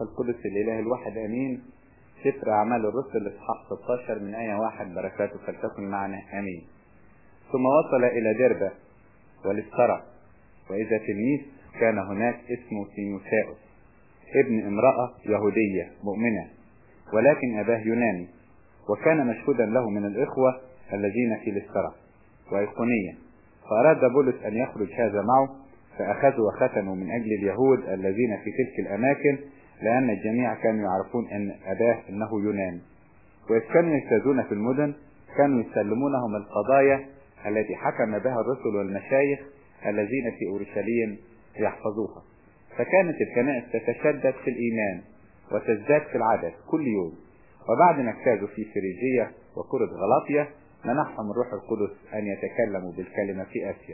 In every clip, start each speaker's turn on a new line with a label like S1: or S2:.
S1: والروح القدس الإله الواحد آمين سفر أعمال الرسل الإصحاح 16 من آية واحد بركاته فلتكن معنا آمين ثم وصل إلى دربة وللسرى وإذا تلميذ كان هناك اسمه تيموثاوس ابن امرأة يهودية مؤمنة ولكن أباه يوناني وكان مشهودا له من الإخوة الذين في للسرى وإيقونيا فأراد بولس أن يخرج هذا معه فأخذوا وختموا من أجل اليهود الذين في تلك الأماكن لأن الجميع كانوا يعرفون أن أباه أنه يوناني وإذ كانوا يجتازون في المدن كانوا يسلمونهم القضايا التي حكم بها الرسل والمشايخ الذين في أورشليم يحفظوها فكانت الكنائس تتشدد في الإيمان وتزداد في العدد كل يوم وبعد ما اجتازوا في فريجية وكرة غلاطية منحهم الروح القدس أن يتكلموا بالكلمة في آسيا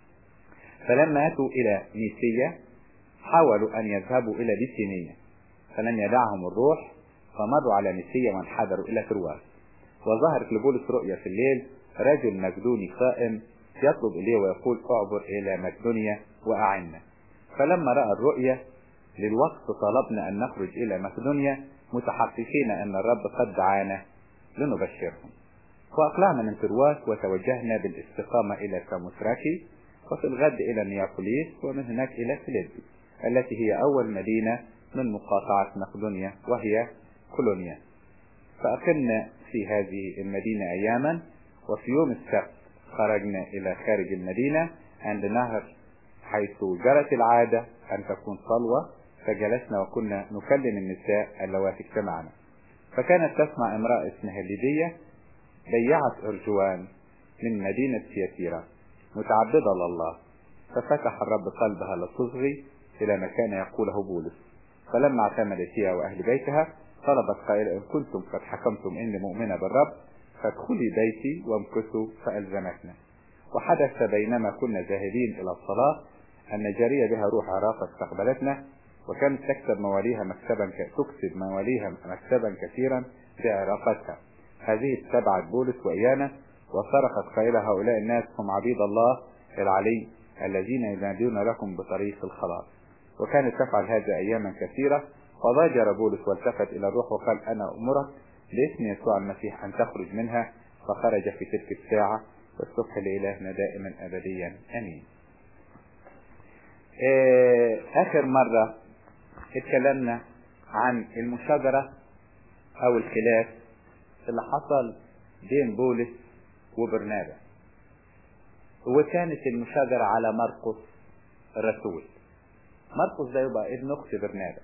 S1: فلما أتوا إلى ميسية حاولوا أن يذهبوا إلى بيسينية فلم يدعهم الروح فمروا على ميسية وانحدروا إلى ترواس وظهرت لبولس رؤيا في الليل رجل مجدوني قائم يطلب إليه ويقول اعبر إلى مقدونيا وأعنا فلما رأى الرؤيا للوقت طلبنا أن نخرج إلى مقدونيا متحققين أن الرب قد دعانا لنبشرهم وأقلعنا من ترواس وتوجهنا بالاستقامة إلى ساموثراكي وفي الغد إلى نيابوليس ومن هناك إلى فيليبي التي هي أول مدينة من مقاطعة مقدونيا وهي كولونيا فأقمنا في هذه المدينة أياما وفي يوم السبت خرجنا إلى خارج المدينة عند نهر حيث جرت العادة أن تكون صلوة فجلسنا وكنا نكلم النساء اللواتي اجتمعنا فكانت تسمع امرأة اسمها ليدية بيعت أرجوان من مدينة سياتيرا متعبدة لله ففتح الرب قلبها لتصغي إلى ما كان يقوله بولس فلما اعتمدت هي وأهل بيتها طلبت قائلة إن كنتم قد حكمتم إني مؤمنة بالرب فادخلي بيتي وامكثوا فألزمتنا وحدث بينما كنا ذاهبين إلى الصلاة أن جارية بها روح عراقة استقبلتنا وكانت تكسب مواليها مكسبا تكسب مواليها مكسبا كثيرا بعراقتها هذه اتبعت بولس وإيانا وصرخت قائلة هؤلاء الناس هم عبيد الله العلي الذين ينادون لكم بطريق الخلاص وكانت تفعل هذا أياما كثيرة فضاجر بولس والتفت إلى الروح وقال أنا أمرك باسم يسوع المسيح أن تخرج منها فخرج في تلك الساعة والصبح لإلهنا دائما أبديا أمين آخر مرة اتكلمنا عن المشاجرة أو الخلاف اللي حصل بين بولس وبرنابا وكانت المشاجرة على مرقس الرسول مرقس ده يبقى ابن أخت برنابا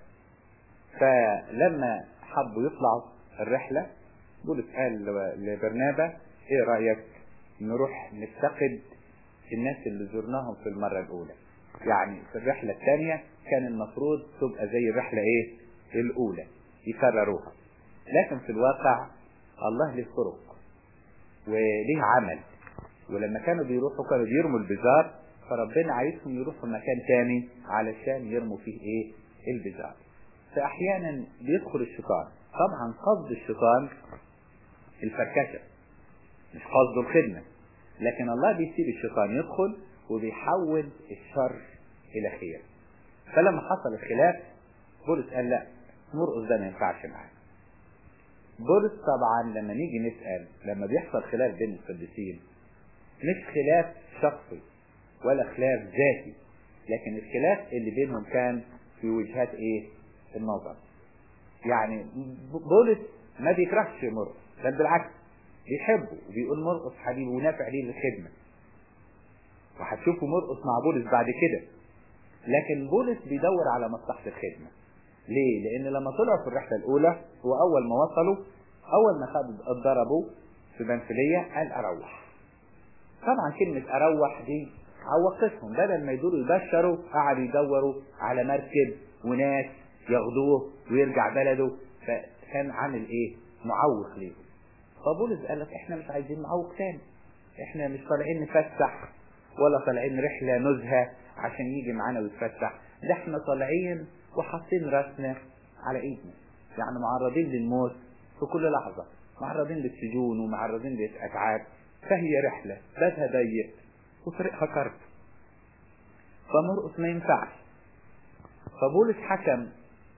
S1: فلما حبوا يطلعوا الرحلة بولس قال لبرنابا ايه رأيك نروح نفتقد الناس اللي زرناهم في المرة الأولى يعني في الرحلة الثانية كان المفروض تبقى زي الرحلة ايه الأولى يكرروها لكن في الواقع الله له طرق وليه عمل ولما كانوا بيروحوا كانوا بيرموا البزار فربنا عايزهم يروحوا مكان تاني علشان يرموا فيه ايه البزار فاحيانا بيدخل الشيطان طبعا قصد الشيطان الفركشة مش قصده الخدمة لكن الله بيسيب الشيطان يدخل وبيحول الشر الى خير فلما حصل الخلاف بولس قال لا مرقص ده ما ينفعش معانا بولس طبعا لما نيجي نسأل لما بيحصل خلاف بين القديسين مش خلاف شخصي ولا خلاف ذاتي لكن الخلاف اللي بينهم كان في وجهات ايه النظر يعني بولس ما بيكرهش مرقص بل بالعكس بيحبه وبيقول مرقص حبيبي ونافع ليه للخدمة وهتشوفوا مرقص مع بولس بعد كده لكن بولس بيدور على مصلحة الخدمة ليه؟ لأن لما طلعوا في الرحلة الأولى وأول ما وصلوا أول ما خدوا اتضربوا في بنفلية قال أروح طبعا كلمة أروح دي عوقتهم بدل ما يدوروا يبشروا قعدوا يدوروا على مركب وناس ياخدوه ويرجع بلده فكان عامل ايه معوق ليه فبولس قال لك احنا مش عايزين معوق تاني احنا مش طالعين نفتح ولا طالعين رحلة نزهة عشان يجي معانا ويتفتح ده احنا طالعين وحاطين راسنا على ايدنا يعني معرضين للموت في كل لحظة معرضين للسجون ومعرضين للأتعاب فهي رحلة بابها ضيق وطريقها كرب فمرقص ما ينفعش فبولس حكم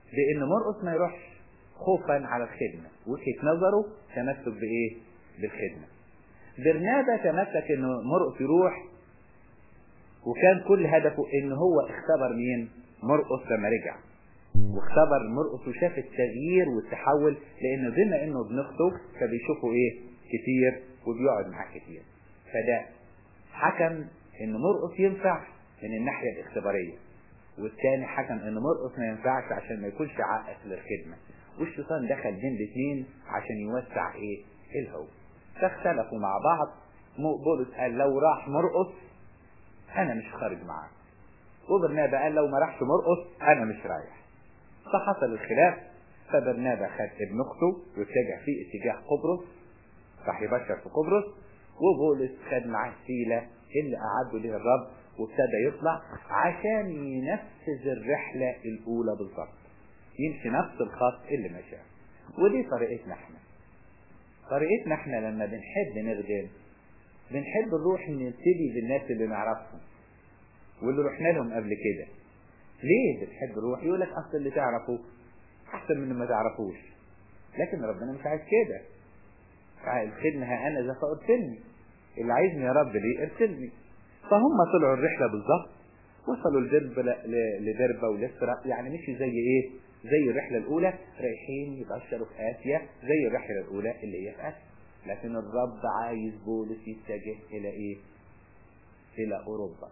S1: بان مرقس ما يروحش خوفا على الخدمة وجهة نظره تمسك بايه بالخدمة برنابا تمسك ان مرقس يروح وكان كل هدفه ان هو اختبر مين مرقس لما رجع واختبر مرقس وشاف التغيير والتحول لان بما انه ابن اخته فبيشوفه ايه كتير وبيقعد معاه كتير فده حكم ان مرقس ينفع من الناحية الاختبارية والتاني حكم ان مرقس ما ينفعش عشان ما يكونش عائق للخدمة والشيطان دخل بين الاثنين عشان يوسع ايه الهو فاختلفوا مع بعض بولس قال لو راح مرقس انا مش خارج معاه وبرنابا قال لو ما راحش مرقس انا مش رايح فحصل الخلاف فبرنابا خد ابن اخته واتجه في اتجاه قبرص راح يبشر في قبرص وبولس خد معاه سيلة اللي قعدوا ليه الرب وابتدى يطلع عشان ينفذ الرحلة الأولى بالظبط يمشي نفس الخط اللي مشاه ودي طريقتنا احنا طريقتنا احنا لما بنحب نخدم بنحب نروح نبتدي بالناس اللي نعرفهم واللي رحنا لهم قبل كده ليه بتحب نروح يقول لك اصل اللي تعرفه احسن من اللي ما تعرفوش لكن ربنا مش عايز كده الخدمة ها انا ذا فارسلني اللي عايزني يا رب ليه ارسلني فهم طلعوا الرحلة بالظبط وصلوا لدرب لدربة ولسرة يعني مشي زي ايه زي الرحلة الاولى رايحين يبشروا في اسيا زي الرحلة الاولى اللي هي في اسيا لكن الرب عايز بولس يتجه الى ايه الى اوروبا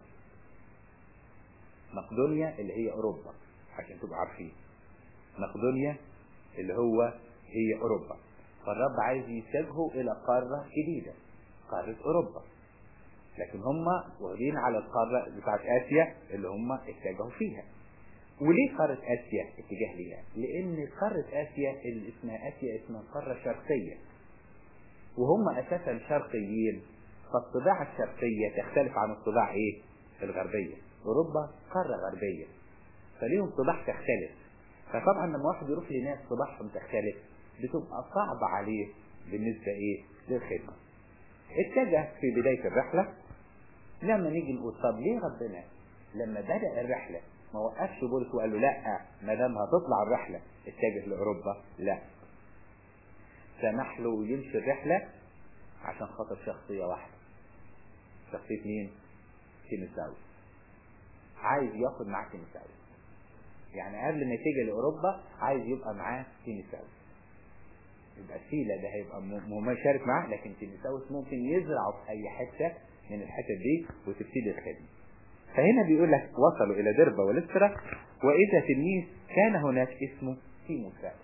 S1: مقدونيا اللي هي اوروبا عشان تبقوا عارفين مقدونيا اللي هو هي اوروبا فالرب عايز يتجهوا الى قارة جديدة قارة اوروبا لكن هم واخدين على القارة بتاعت اسيا اللي هم اتجهوا فيها وليه قارة اسيا اتجاه ليها لان قارة اسيا اللي اسمها اسيا اسمها قارة شرقية وهم اساسا شرقيين فالطباع الشرقية تختلف عن الطباع ايه الغربية اوروبا قارة غربية فليهم طباع تختلف فطبعا لما واحد يروح لناس طباعهم تختلف بتبقى صعبة عليه بالنسبة ايه للخدمة اتجه في بداية الرحلة لما نيجي نقول طب ليه ربنا لما بدأ الرحلة ما وقفش بولس وقال له لا ما دام هتطلع الرحلة اتجه لأوروبا لا سمح له يمشي الرحلة عشان خاطر شخصية واحدة شخصية مين؟ تيمساوس عايز ياخد معاه تيمساوس يعني قبل ما يتجه لأوروبا عايز يبقى معاه تيمساوس يبقى سيلا ده هيبقى مشارك معاه لكن تيمساوس ممكن يزرعه في أي حتة من الحتت دي وتبتدي الخدمة فهنا بيقول لك وصلوا إلى دربة ولسترا وإذا تلميذ كان هناك اسمه تيموساوس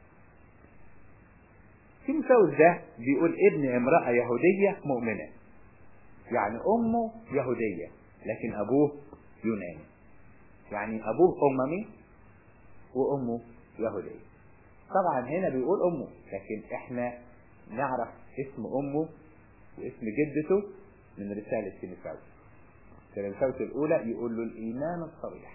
S1: تيموساوس ده بيقول ابن امرأة يهودية مؤمنة يعني أمه يهودية لكن أبوه يوناني يعني أبوه أممي وأمه يهودية طبعا هنا بيقول أمه لكن احنا نعرف اسم أمه واسم جدته من رسالة تيموساوس تيموساوس الأولى يقول له الإيمان الصريح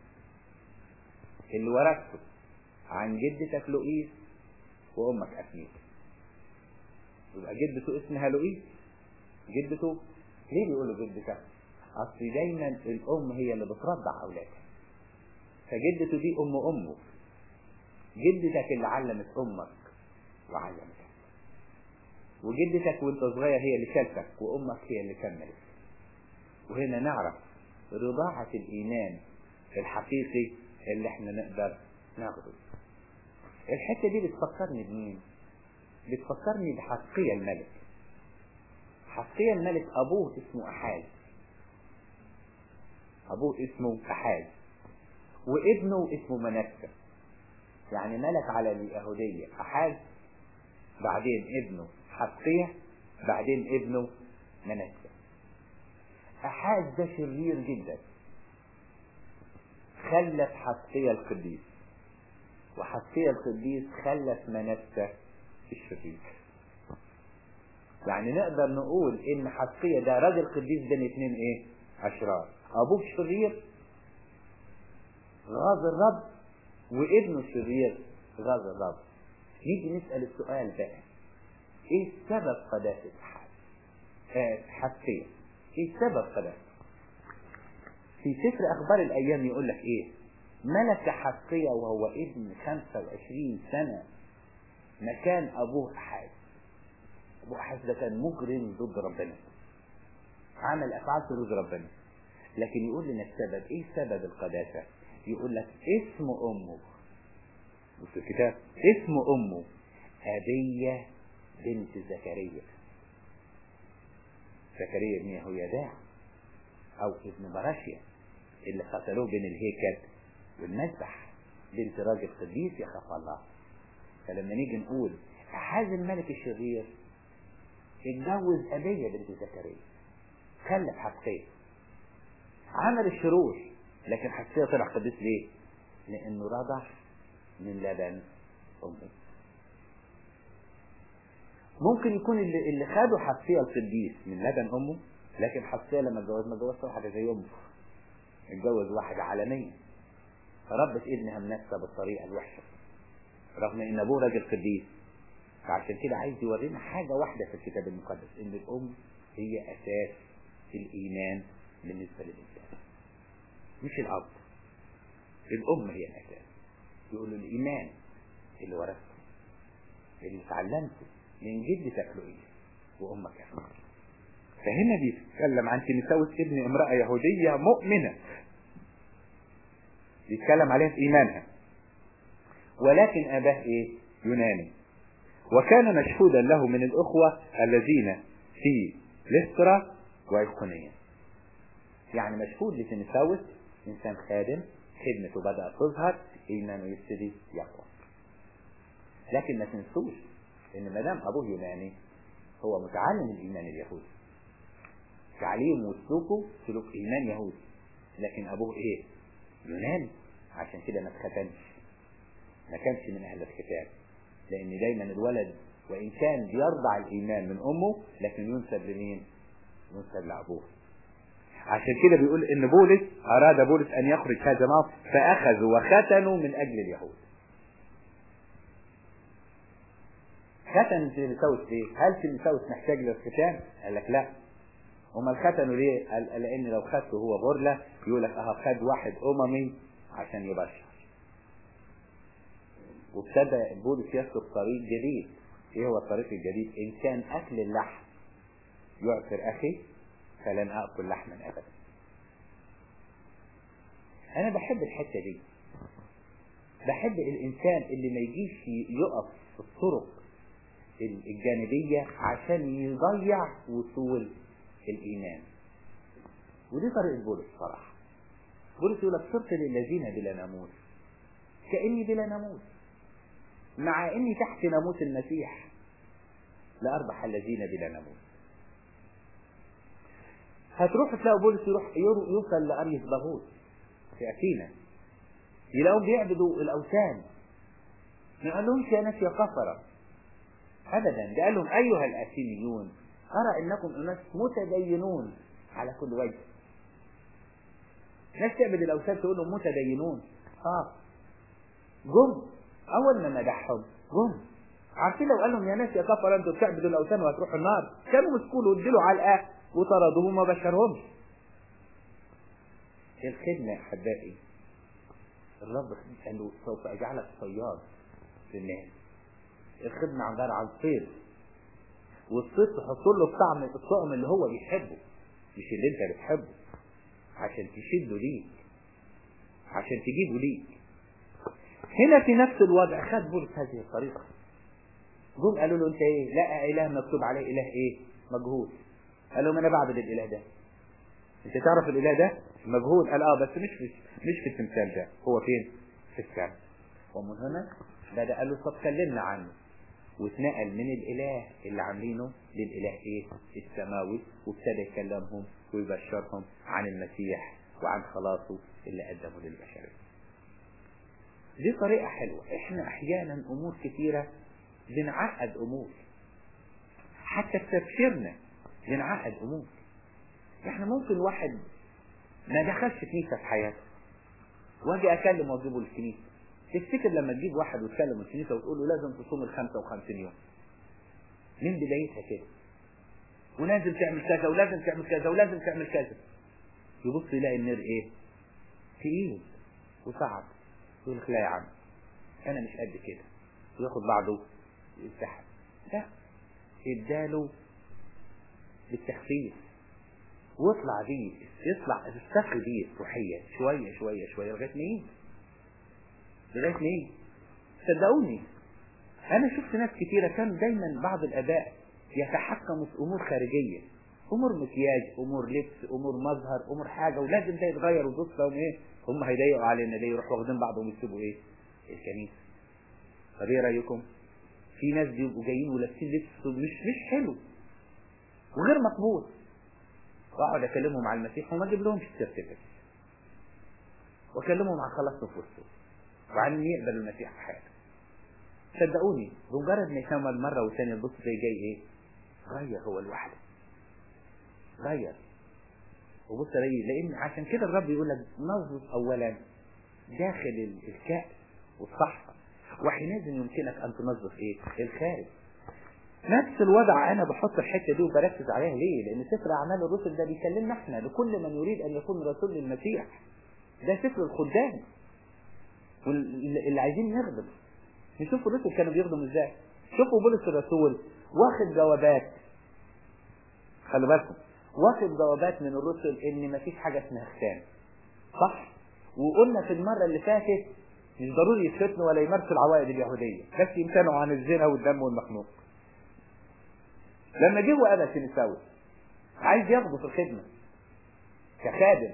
S1: اللي ورثته عن جدتك لؤيس وأمك أسميت يبقى جدته اسمها لؤيس جدته ليه بيقول له جدتك؟ أصل دايما الأم هي اللي بترضع أولادها فجدته دي أم أمه جدتك اللي علمت أمك وعلمتك وجدتك وانت صغير هي اللي شالتك وأمك هي اللي كملت وهنا نعرف رضاعة الإيمان الحقيقي اللي احنا نقدر ناخده الحتة دي بتفكرني بمين بتفكرني بحقية الملك حقية الملك أبوه اسمه أحاز أبوه اسمه أحاز وابنه اسمه منسى يعني ملك على اليهودية أحاز بعدين ابنه حقية بعدين ابنه منسى أحاز ده شرير جدا خلف حقية القديس وحقية القديس خلف منسى الشرير يعني نقدر نقول ان حقية ده راجل قديس بين اتنين ايه اشرار ابوه شرير غاز الرب وابنه شرير غاز الرب نيجي نسأل السؤال بقى ايه سبب قداسة حقية ايه سبب قداسة في سفر اخبار الايام يقول لك ايه ملك حقية وهو ابن 25 سنة مكان أبوه أحد أبو أحد ده كان مجرم ضد ربنا عمل أفعال ضد ربنا لكن يقول لنا السبب إيه سبب القداسة يقول لك اسم أمه بص الكتاب اسم أمه أبية بنت زكريا زكريا ابن يهويداع أو ابن براشيا اللي قتلوه بين الهيكل والمذبح بنت راجل قديس يخاف الله فلما نيجي نقول هذا الملك الشرير اتجوز أبية بنت زكريا خلف حقية عمل الشرور لكن حقية طلع قديس ليه؟ لأنه رضع من لبن أمه ممكن يكون اللي, اللي خده حساسية القديس من لبن أمه لكن حساسية لما اتجوز ما اتجوزش واحدة زي أمه اتجوز واحدة عالمية فربت ابنها منسى بالطريقة الوحشة رغم ان ابوه راجل قديس فعشان كده عايز يورينا حاجة واحدة في الكتاب المقدس ان الام هي اساس الايمان بالنسبة للانسان مش الاب الام هي الاساس يقول له الايمان اللي ورثته اللي اتعلمته من جدتك لؤيس وامك احمد فهنا بيتكلم عن تيمساوس ابن امرأة يهودية مؤمنة بيتكلم عليها في ايمانها ولكن اباه ايه يوناني وكان مشهودا له من الاخوة الذين في لسترا وايقونية يعني مشهود لتيمساوس انسان خادم خدمته بدأت تظهر ايمانه يبتدي يقوى لكن ما تنسوش ان ما دام ابوه يوناني هو متعلم الايمان اليهودي تعليمه وسلوكه سلوك ايمان يهودي لكن ابوه ايه يوناني عشان كده ما اتختنش ما كانش من اهل الكتاب لان دايما الولد وان كان بيرضع الايمان من امه لكن ينسب لمين ينسب لابوه عشان كده بيقول ان بولس اراد بولس ان يخرج هذا معه فاخذوا وختنوا من اجل اليهود ختن تيمساوس ليه؟ هل تيمساوس محتاج للختان؟ قال لك لا. امال ختنوا ليه؟ قال لان لو خدته هو برله يقول لك اه خد واحد اممي عشان يبشر. وابتدى بولس يسلك طريق جديد. ايه هو الطريق الجديد؟ ان كان اكل اللحم يعثر اخي فلن اكل لحما ابدا. انا بحب الحته دي. بحب الانسان اللي ما يجيش يقف في الطرق الجانبية عشان يضيع وصول الإيمان ودي طريقة بولس صراحة بولس يقول لك صرت للذين بلا ناموس كأني بلا ناموس مع إني تحت ناموس المسيح لأربح الذين بلا ناموس هتروح تلاقوا بولس يروح يوصل لأريس باغوت في أثينا يلاقوهم بيعبدوا الأوثان ما قالهمش يا ناس يا كفره ابدا ده قال لهم ايها الاثينيون ارى انكم اناس متدينون على كل وجه ناس تعبد الاوثان تقول لهم متدينون اه جم اول ما مدحهم جم عارفين لو قال لهم يا ناس يا كفر انتوا بتعبدوا الاوثان وهتروحوا النار كانوا مسكوا له وادوا علقه وطردوه وما بشرهمش الخدمه يا احبائي الرب قال له سوف اجعلك صياد للناس الخدمة عبارة عن صيد والصيد تحط له الطعم الطعم اللي هو بيحبه مش اللي انت بتحبه عشان تشده ليك عشان تجيبه ليك هنا في نفس الوضع خد بولس هذه الطريقة جم قالوا له انت ايه لقى اله مكتوب عليه اله ايه مجهول قال لهم انا بعبد الاله ده انت تعرف الاله ده مجهول قال اه بس مش في مش في التمثال ده هو فين في السماء ومن هنا بدأ قال له طب كلمنا عنه واتنقل من الاله اللي عاملينه للاله ايه السماوي وابتدى يكلمهم ويبشرهم عن المسيح وعن خلاصه اللي قدمه للبشرية دي طريقة حلوة احنا احيانا امور كثيرة بنعقد امور حتى في تفسيرنا بنعقد امور احنا ممكن واحد ما دخلش كنيسة في حياته واجي اكلم واجيبه الكنيسة تفتكر لما تجيب واحد وتكلم الكنيسة وتقول له لازم تصوم ال 55 يوم من بدايتها كده ولازم تعمل كذا ولازم تعمل كذا ولازم تعمل كذا يبص يلاقي النار ايه تقيل وصعب يقول لك لا يا عم انا مش قد كده وياخد بعضه ينسحب لا اداله بالتخفيف واطلع بيه يطلع استخر بيه روحيا شوية شوية شوية لغاية ما يجي لغاية ما يجي صدقوني انا شفت ناس كتيرة كان دايما بعض الاباء يتحكموا في امور خارجية امور مكياج امور لبس امور مظهر امور حاجة ولازم ده يتغير وبص لهم ايه هم هيضايقوا علينا ليه يروحوا واخدين بعضهم يسيبوا ايه الكنيسة طب ايه رايكم في ناس بيبقوا جايين ولابسين لبس مش مش حلو وغير مقبول واقعد اكلمهم على المسيح وما اجيب لهمش السيرتيفيكت واكلمهم عن خلاص نفوسهم وعن ان يقبلوا المسيح في حياته صدقوني بمجرد ما يكمل مره والثانيه تبص زي جاي ايه غير هو لوحده غير وبص الاقي لان عشان كده الرب يقول لك نظف اولا داخل الكأس والصحفه وحينئذ يمكنك ان تنظف ايه الخارج نفس الوضع انا بحط الحته دي وبركز عليها ليه لان سفر اعمال الرسل ده بيكلمنا احنا لكل من يريد ان يكون رسول للمسيح ده سفر الخدام واللي عايزين نخدم نشوف الرسل كانوا بيخدموا ازاي شوفوا بولس الرسول واخد جوابات خلي بالكم واخد جوابات من الرسل ان مفيش حاجه اسمها ختان صح وقلنا في المره اللي فاتت مش ضروري يختنوا ولا يمارسوا العوائد اليهوديه بس يمتنعوا عن الزنا والدم والمخنوق لما جه وابى تيمساوس عايز ياخده في الخدمه كخادم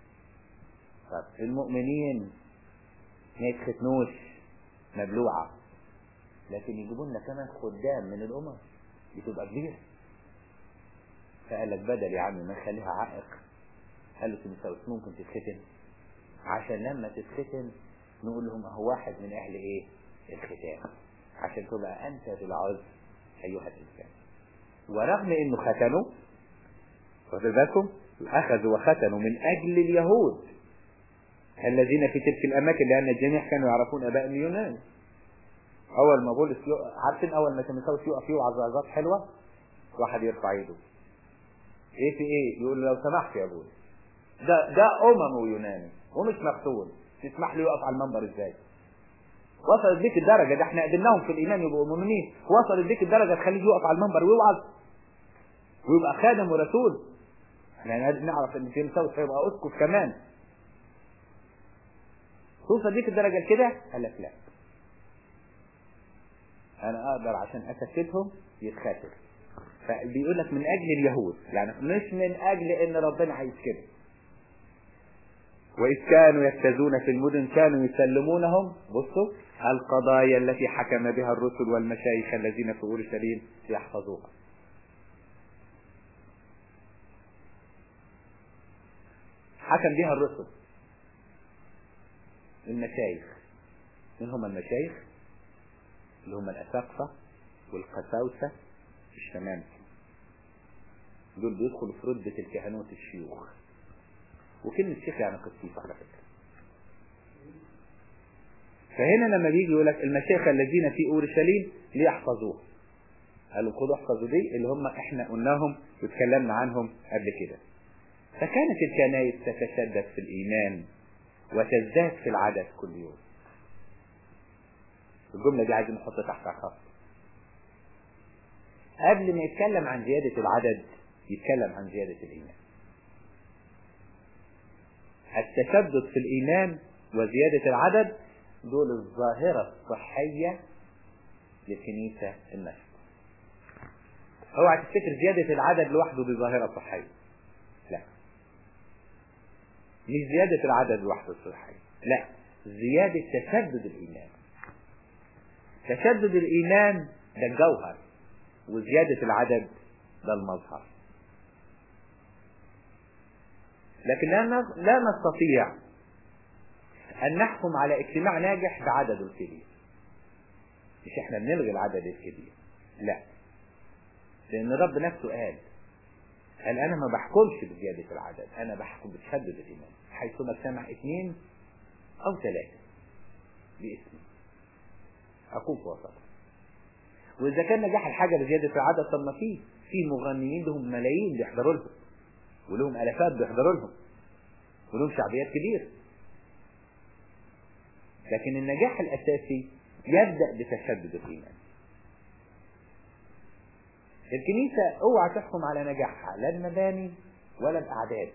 S1: طب المؤمنين ما يتختنوش مبلوعه لكن يجيبوا لنا كمان خدام من الامم دي تبقى كبيره فقال لك بدل يا عم ما نخليها عائق قال له تيمساوس ممكن تتختن عشان لما تتختن نقول لهم اهو واحد من اهل ايه الختان عشان تبقى انت بالعذر ايها الانسان ورغم انه ختنوا واخد بالكم اخذوا وختنوا من اجل اليهود الذين في تلك الاماكن لان الجميع كانوا يعرفون اباء اليونان اول ما بولس عارفين اول ما تيموثاوس يقف يوعظ وعظات حلوه واحد يرفع ايده ايه في ايه يقول له لو سمحت يا بولس ده ده امم ويوناني ومش مختون تسمح له يقف على المنبر ازاي وصلت بيك الدرجه ده احنا قدمناهم في الايمان يبقوا مؤمنين وصلت بيك الدرجه تخليه يقف على المنبر ويوعظ ويبقى خادم ورسول احنا نعرف ان تيموثاوس هيبقى اسقف كمان توصل بيك الدرجه لكده قال لك لا انا اقدر عشان اسكتهم يتخاتم فبيقول لك من اجل اليهود يعني مش من اجل ان ربنا عايز كده وإذ كانوا يجتازون في المدن كانوا يسلمونهم بصوا القضايا التي حكم بها الرسل والمشايخ الذين في أورشليم يحفظوها حكم بها الرسل المشايخ من هم المشايخ اللي هم الأساقفة والقساوسة الشمام دول بيدخلوا في ردة الكهنوت الشيوخ وكلمة شيخ يعني قسيس على فكرة فهنا لما بيجي يقول لك المشايخ الذين في اورشليم ليحفظوه قالوا خدوا احفظوا دي اللي هم احنا قلناهم واتكلمنا عنهم قبل كده فكانت الكنائس تتشدد في الايمان وتزداد في العدد كل يوم الجملة دي عايزين نحط تحتها خط قبل ما يتكلم عن زيادة العدد يتكلم عن زيادة الإيمان التشدد في الإيمان وزيادة العدد دول الظاهرة الصحية للكنيسة النشط اوعى تفتكر زيادة العدد لوحده دي ظاهرة صحية لا مش زيادة العدد لوحده صحية لا زيادة تشدد الإيمان تشدد الإيمان ده الجوهر وزيادة العدد ده المظهر لكن لا لا نستطيع أن نحكم على اجتماع ناجح بعدده الكبير مش احنا بنلغي العدد الكبير لا لأن الرب نفسه قال قال أنا ما بحكمش بزيادة العدد أنا بحكم بتشدد الإيمان حيثما اجتمع اثنين أو ثلاثة باسمي أكون في وسطهم وإذا كان نجاح الحاجة بزيادة العدد طب ما في في مغنيين لهم ملايين بيحضروا لهم ولهم الافات بيحضروا لهم ولهم شعبيات كبيره لكن النجاح الأساسي يبدأ بتشدد الإيمان الكنيسة اوعى تحكم على نجاحها لا المباني ولا الأعداد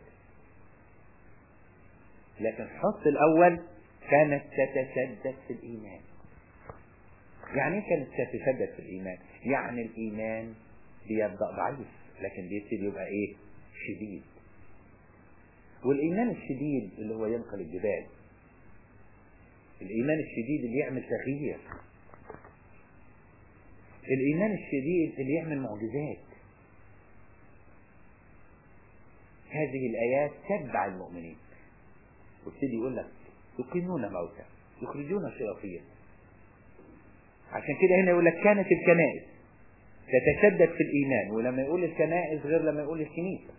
S1: لكن حط الأول كانت تتشدد في الإيمان يعني ايه كانت تتشدد في الإيمان يعني الإيمان بيبدأ ضعيف لكن بيبتدي يبقى ايه شديد والإيمان الشديد اللي هو ينقل الجبال الإيمان الشديد اللي يعمل تغيير الإيمان الشديد اللي يعمل معجزات هذه الآيات تتبع المؤمنين وابتدي يقول لك يقيمون موتى يخرجون شياطين عشان كده هنا يقول لك كانت الكنائس تتشدد في الإيمان ولما يقول الكنائس غير لما يقول الكنيسة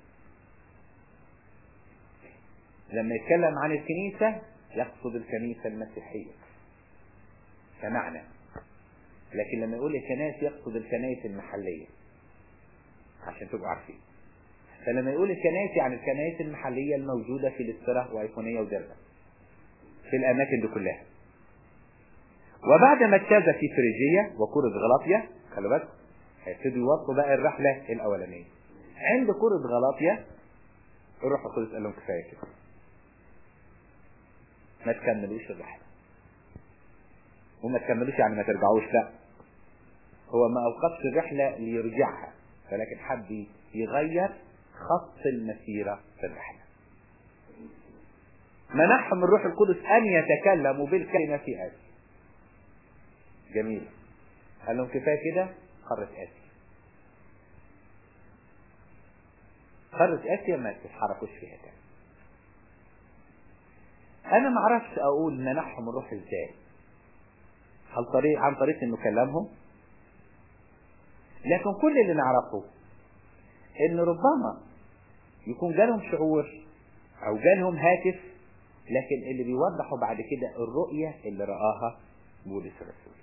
S1: لما يتكلم عن الكنيسة يقصد الكنيسة المسيحية كمعنى لكن لما يقول الكنائس يقصد الكنائس المحلية عشان تبقوا عارفين فلما يقول الكنائس يعني الكنائس المحلية الموجودة في الاسترة وأيقونية ودربة في الأماكن دي كلها وبعد ما اجتاز في فريجية وكرة غلاطيا خلي بالك هيبتدوا يوصوا بقى الرحلة الأولانية عند كرة غلاطيا الروح القدس قال لهم كفاية كده ما تكملوش الرحلة وما تكملوش يعني ما ترجعوش لا هو ما أوقفش الرحلة ليرجعها ولكن حب يغير خط المسيرة في الرحلة منحهم الروح القدس أن يتكلموا بالكلمة في آسيا جميل قال لهم كفاية كده قارة آسيا قارة آسيا ما تتحركوش فيها تاني أنا ما أعرفش أقول منحهم الروح إزاي هل طريق عن طريق إنه كلمهم لكن كل اللي نعرفه إن ربما يكون جالهم شعور أو جالهم هاتف لكن اللي بيوضحوا بعد كده الرؤية اللي رآها بولس الرسول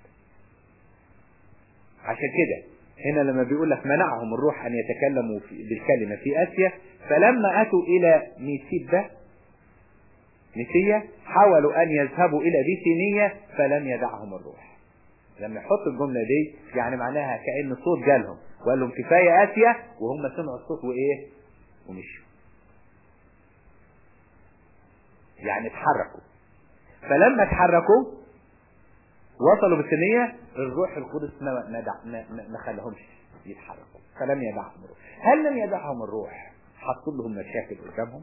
S1: عشان كده هنا لما بيقول لك منعهم الروح أن يتكلموا بالكلمة في آسيا فلما أتوا إلى ميسيبة ميسية حاولوا أن يذهبوا إلى بيثينية فلم يدعهم الروح لما يحط الجملة دي يعني معناها كأن صوت جالهم وقال لهم كفاية آسيا وهم سمعوا الصوت وإيه ومشوا يعني اتحركوا فلما اتحركوا وصلوا بالثانية الروح القدس ما ما, دع ما, ما, ما خلاهمش يتحركوا فلم يدعهم الروح هل لم يدعهم الروح حطوا لهم مشاكل قدامهم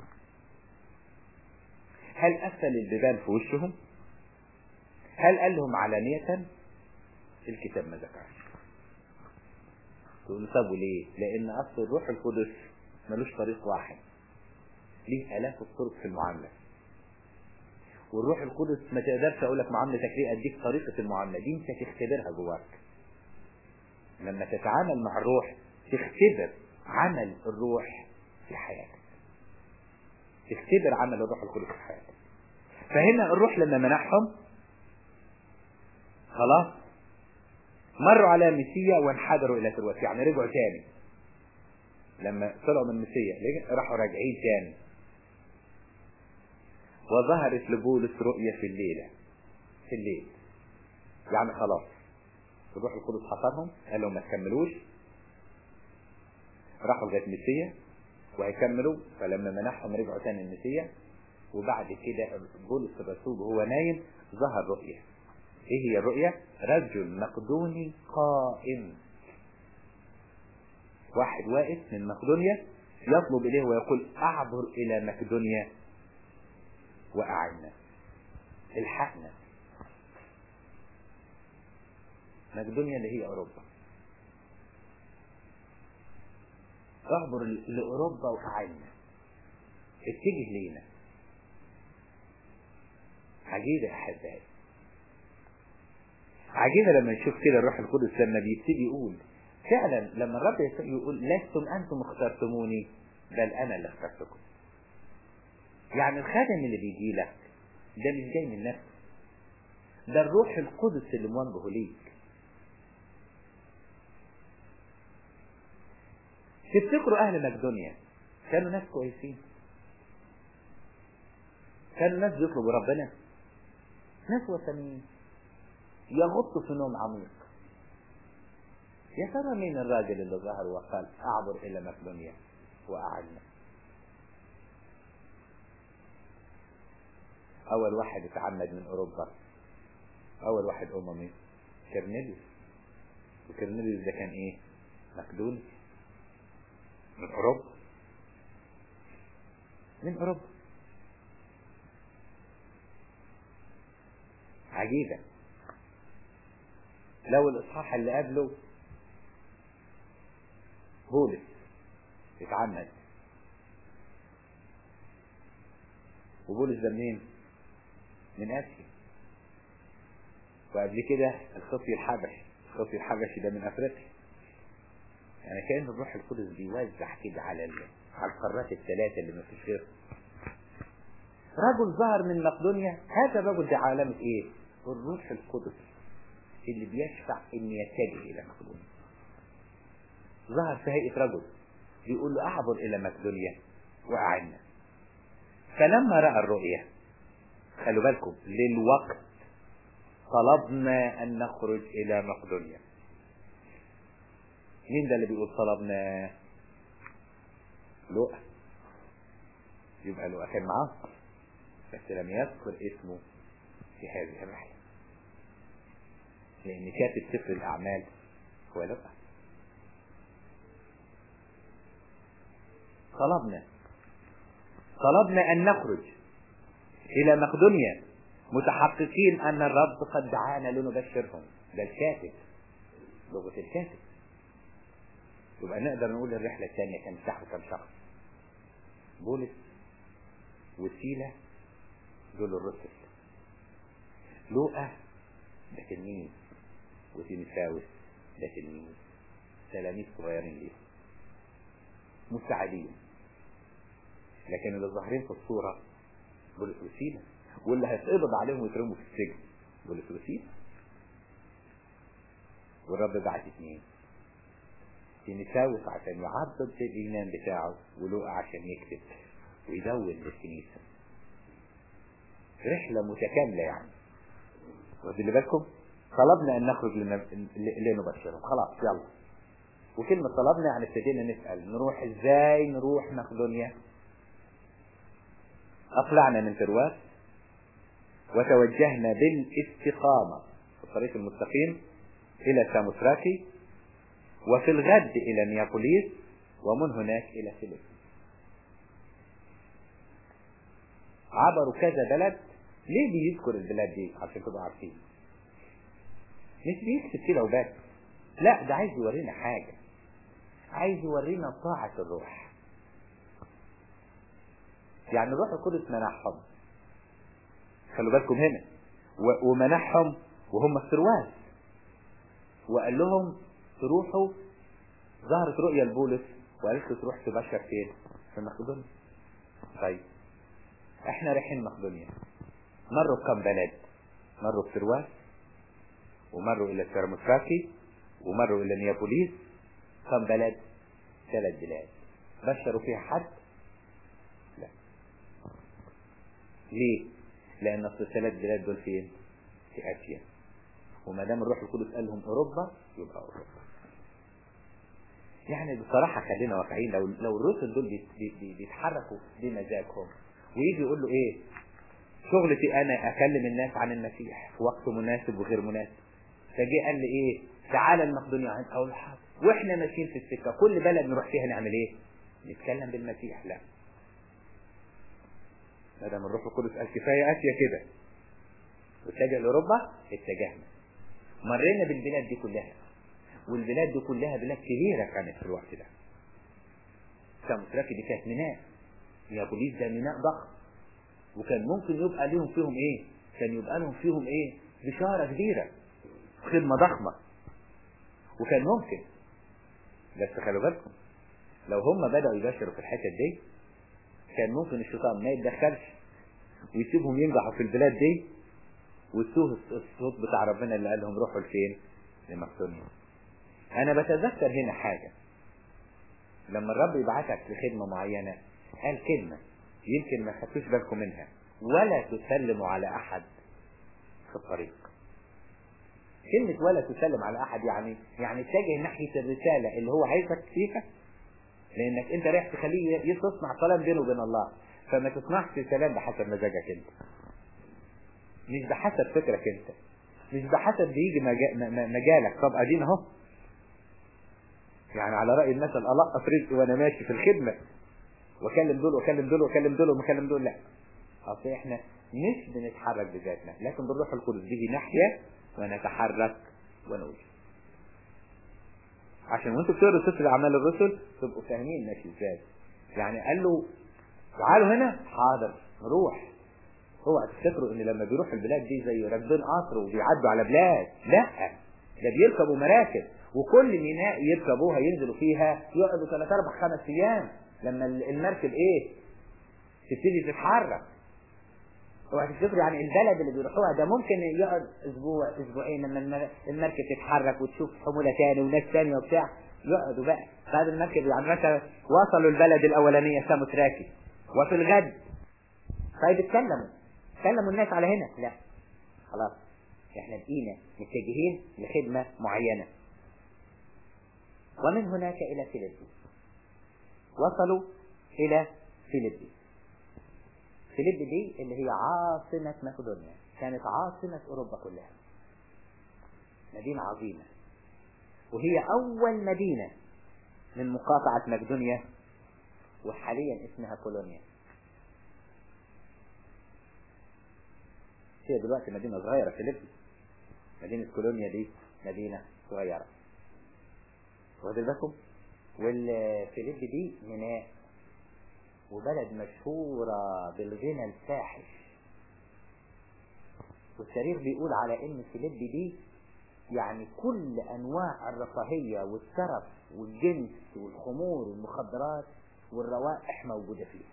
S1: هل قفل البيبان في وشهم هل قال لهم علانية الكتاب ما ذكرش تقول طب وليه لان اصل الروح القدس ملوش طريق واحد ليه الاف الطرق في المعامله والروح القدس ما تقدرش اقول لك معاملتك ايه اديك طريقه المعامله دي انت تختبرها جواك لما تتعامل مع الروح تختبر عمل الروح في حياتك تختبر عمل الروح القدس في حياتك فهنا الروح لما منحهم خلاص مروا على ميسيا وانحدروا الى تروس يعني رجعوا تاني لما طلعوا من ميسيا راحوا راجعين تاني وظهرت لبولس رؤية في الليلة في الليل يعني خلاص الروح القدس حصرهم قال لهم ما تكملوش راحوا لغايه ميسيا وهيكملوا فلما منحهم رجعوا تاني المسيح وبعد كده بولس الرسول وهو نايم ظهر رؤية ايه هي الرؤية رجل مقدوني قائم واحد واقف من مقدونيا يطلب اليه ويقول اعبر الى مقدونيا واعنا الحقنا مقدونيا اللي هي اوروبا اعبر لاوروبا واعنا اتجه لينا عجيبة يا احبائي عجيبة لما نشوف كده الروح القدس لما بيبتدي يقول فعلا لما الرب يسوع يقول لستم انتم اخترتموني بل انا اللي اخترتكم يعني الخادم اللي بيجي لك ده مش جاي من نفسه ده الروح القدس اللي موجهه ليك تفتكروا اهل مقدونيا كانوا ناس كويسين كانوا ناس بيطلبوا ربنا ناس وثنيين يغط في نوم عميق يا ترى مين الراجل اللي ظهر وقال اعبر الى مقدونيا واعلنا اول واحد اتعمد من اوروبا اول واحد اممي كرنيليوس وكرنيليوس ده كان ايه مقدوني من اوروبا من اوروبا عجيبة لو الاصحاح اللي قبله بولس اتعمد وبولس ده منين من اسيا وقبل كده الخطي الحبشي الخطي الحبشي ده من افريقيا يعني كان الروح القدس بيوزع كده على ال... على القارات الثلاثة اللي ما فيش غيرها رجل ظهر من مقدونيا هذا الرجل ده علامة ايه الروح القدس اللي بيشفع ان يتجه الى مقدونيا ظهر في هيئة رجل بيقول له اعبر الى مقدونيا واعنا فلما رأى الرؤية خلوا بالكم للوقت طلبنا ان نخرج الى مقدونيا مين ده اللي بيقول طلبنا لؤى يبقى لؤى كان معاه بس لم يذكر اسمه في هذه الرحلة لأن كاتب سفر الأعمال هو لؤى طلبنا طلبنا أن نخرج إلى مقدونيا متحققين أن الرب قد دعانا لنبشرهم ده الكاتب لغة الكاتب يبقى نقدر نقول الرحلة الثانية كان تحت كم شخص بولس وسيلة دول الرسل لوقا ده تلميذ وتيمساوس ده تلميذ تلاميذ صغيرين ليه مساعدين لكن اللي ظاهرين في الصورة بولس وسيلة واللي هيتقبض عليهم ويترموا في السجن بولس وسيلة والرب بعت اثنين تيمساوس عشان يعضد الإيمان بتاعه ولوقا عشان يكتب ويزود للكنيسة رحلة متكاملة يعني واخدين بالكم طلبنا ان نخرج لنبشرهم خلاص يلا وكلمة طلبنا يعني ابتدينا نسأل نروح ازاي نروح مقدونيا اطلعنا من ترواس وتوجهنا بالاستقامة في الطريق المستقيم الى ساموثراكي وفي الغد الى نيابوليس ومن هناك الى فيليب عبروا كذا بلد ليه بيذكر البلاد دي عشان تبقوا عارفين مش بيكتب كده وبس لا ده عايز يورينا حاجة عايز يورينا طاعة الروح يعني الروح القدس منحهم خلوا بالكم هنا ومنحهم وهم في ترواس وقال لهم تروحوا ظهرت رؤيا لبولس وقالت له تروح تبشر فين في مقدونيا طيب احنا رايحين مقدونيا مروا بكم بلد مروا بترواس ومروا الى سيرموسراكي ومروا الى نيابوليس كم بلد ثلاث بلاد بشروا فيها حد لا ليه لان اصل الثلاث بلاد دول فين في اسيا وما دام الروح القدس قال لهم اوروبا يبقى اوروبا يعني بصراحة خلينا واقعيين لو لو الرسل دول بيت بي بيتحركوا بمزاجهم ويجي يقول له ايه شغلتي انا اكلم الناس عن المسيح في وقت مناسب وغير مناسب فجي قال لي ايه تعالى المقدونيا عند اول حاجه واحنا ماشيين في السكه كل بلد نروح فيها نعمل ايه نتكلم بالمسيح لا ما دام الروح القدس قال كفايه اسيا كده واتجه لاوروبا اتجهنا مرينا بالبلاد دي كلها والبلاد دي كلها بلاد كبيره كانت في الوقت ده ساموتراكي دي كانت ميناء نيابوليس ده ميناء ضخم وكان ممكن يبقى لهم فيهم ايه كان يبقى لهم فيهم ايه بشارة كبيرة خدمة ضخمة وكان ممكن بس خلوا بالكم لو هم بدأوا يبشروا في الحتة دي كان ممكن الشيطان ما يتدخلش ويسيبهم ينجحوا في البلاد دي ويسوه الصوت بتاع ربنا اللي قال لهم روحوا لفين لمقدونيا انا بتذكر هنا حاجة لما الرب يبعتك لخدمة معينة قال كلمة يمكن ما خدتوش بالكم منها ولا تسلموا على احد
S2: في الطريق كلمة ولا تسلم على أحد يعني يعني اتجه ناحية الرسالة اللي هو عايزك فيها لأنك أنت رايح تخليه تصنع كلام بينه وبين الله فما تصنعش سلام بحسب مزاجك أنت مش بحسب فكرك أنت مش بحسب بيجي مجالك طب أدينا أهو يعني على رأي المثل ألقط رزقي وأنا ماشي في الخدمة وأكلم دول وأكلم دول وأكلم دول وأكلم دول لا أصل إحنا مش بنتحرك بذاتنا لكن بالروح القدس بيجي ناحية ونتحرك ونوجد عشان وانتوا بتقروا سفر اعمال الرسل تبقوا فاهمين ماشي ازاي يعني قال له تعالوا هنا حاضر نروح اوعى تفتكروا ان لما بيروحوا البلاد دي زي راكبين قطر وبيعدوا على بلاد لا ده بيركبوا مراكب وكل ميناء يركبوها ينزلوا فيها يقعدوا ثلاث اربع خمس ايام لما المركب ايه تبتدي تتحرك اوعى تفتكروا يعني البلد اللي بيروحوها ده ممكن يقعد اسبوع اسبوعين لما المركب تتحرك وتشوف حمولة تاني وناس تانية وبتاع يقعدوا بقى بعد المركب يعني مثلا وصلوا البلد الاولانية ساموتراكي وفي الغد طيب اتكلموا كلموا الناس على هنا لا خلاص احنا بقينا متجهين لخدمة معينة ومن هناك الى فيليبي وصلوا الى فيليبي فيليب دي اللي هي عاصمة مقدونيا كانت عاصمة أوروبا كلها مدينة عظيمة وهي أول مدينة من مقاطعة مقدونيا وحاليا اسمها كولونيا هي دلوقتي مدينة صغيرة فيليب مدينة كولونيا دي مدينة صغيرة واخد بالكم والفيليب دي ميناء وبلد مشهورة بالغنى الفاحش والتاريخ بيقول على ان فيليب دي يعني كل انواع الرفاهية والترف والجنس والخمور والمخدرات والروائح موجودة فيها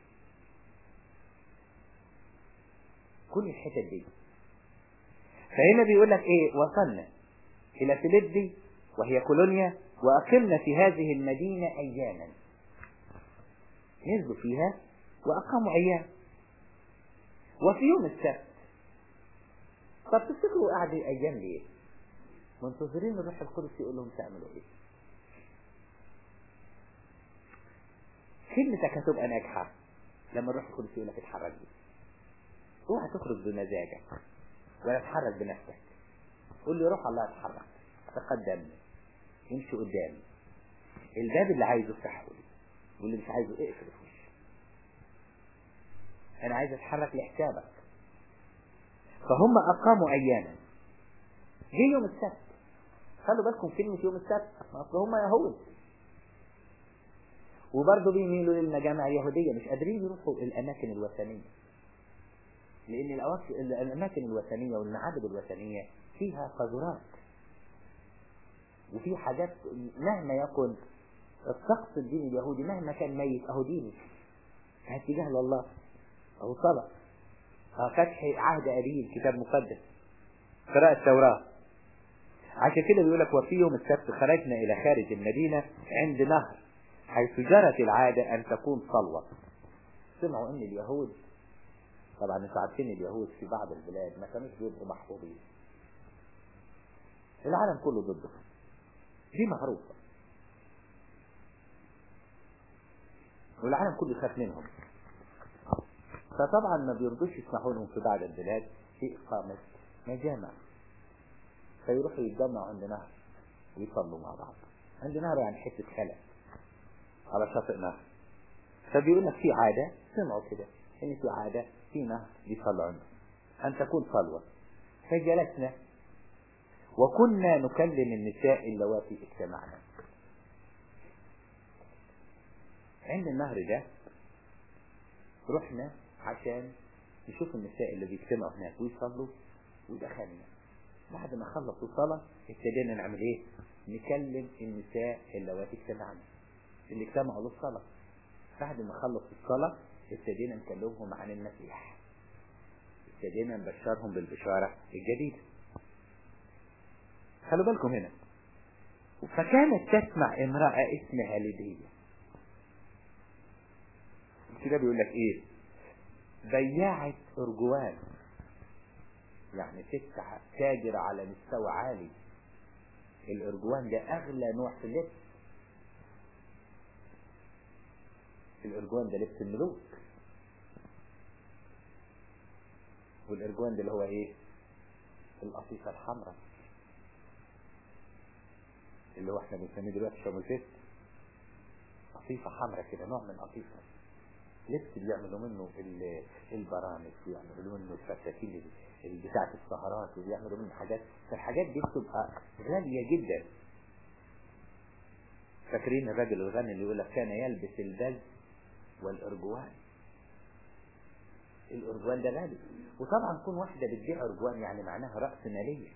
S2: كل الحتت دي فهنا بيقول لك ايه وصلنا الى فيليب وهي كولونيا واقمنا في هذه المدينة اياما نزلوا فيها وأقاموا أيام وفي يوم السبت طب تفتكروا قعدوا أيام ليه؟ منتظرين الروح القدس يقول لهم تعملوا إيه؟ كلمتك هتبقى ناجحة لما الروح القدس يقول لك اتحرك بيه اوعى تخرج بمزاجك ولا تتحرك بنفسك قول لي روح الله اتحرك تقدم امشي قدامي الباب اللي عايزه افتحه لي واللي مش عايزه اقفل في وشي انا عايز اتحرك لحسابك فهم اقاموا اياما جه يوم السبت خلوا بالكم كلمة يوم السبت اصل هم يهود وبرضه بيميلوا للمجامع اليهودية مش قادرين يروحوا الأماكن الوثنية لأن الأماكن الوثنية والمعابد الوثنية فيها قذرات وفي حاجات مهما يكن الطقس الديني اليهودي مهما كان ميت أهو ديني اتجاه لله أهو صلاة أهو فتح عهد قديم كتاب مقدس قراءة التوراة عشان كده بيقول لك وفي يوم السبت خرجنا إلى خارج المدينة عند نهر حيث جرت العادة أن تكون صلوة سمعوا أن اليهود طبعا انتوا عارفين اليهود في بعض البلاد ما كانوش بيبقوا محبوبين العالم كله ضدهم دي معروفة والعالم كله يخاف منهم فطبعا ما بيرضوش يسمحوا لهم في بعض البلاد في إقامة مجامع فيروحوا يتجمعوا عند نهر ويصلوا مع بعض عند نهر يعني حتة خلا على شاطئ نهر فبيقول لك في عادة سمعوا كده ان في عادة في نهر بيصلوا عنده ان تكون صلوة فجلسنا وكنا نكلم النساء اللواتي اجتمعنا عند النهر ده رحنا عشان نشوف النساء اللي بيجتمعوا هناك ويصلوا ودخلنا بعد ما خلصوا صلاة ابتدينا نعمل ايه نكلم النساء اللواتي اجتمعنا اللي اجتمعوا للصلاة بعد ما خلصوا الصلاة ابتدينا نكلمهم عن المسيح ابتدينا نبشرهم بالبشارة الجديدة خلوا بالكم هنا فكانت تسمع امرأة اسمها ليدية كده بيقول لك ايه بياعة ارجوان يعني ست تاجر على مستوى عالي الارجوان ده اغلى نوع في اللبس الارجوان ده لبس الملوك والارجوان ده اللي هو ايه القطيفة الحمراء اللي هو احنا بنسميه دلوقتي شاموزيت قطيفة حمراء كده نوع من قطيفة لبس بيعملوا منه البرامج ويعملوا منه الفساتين بتاعة السهرات وبيعملوا منه حاجات فالحاجات دي بتبقى غالية جدا فاكرين الراجل الغني اللي يقول لك كان يلبس البز والارجوان الارجوان ده غالي وطبعا كون واحدة بتبيع ارجوان يعني معناها رأس مالية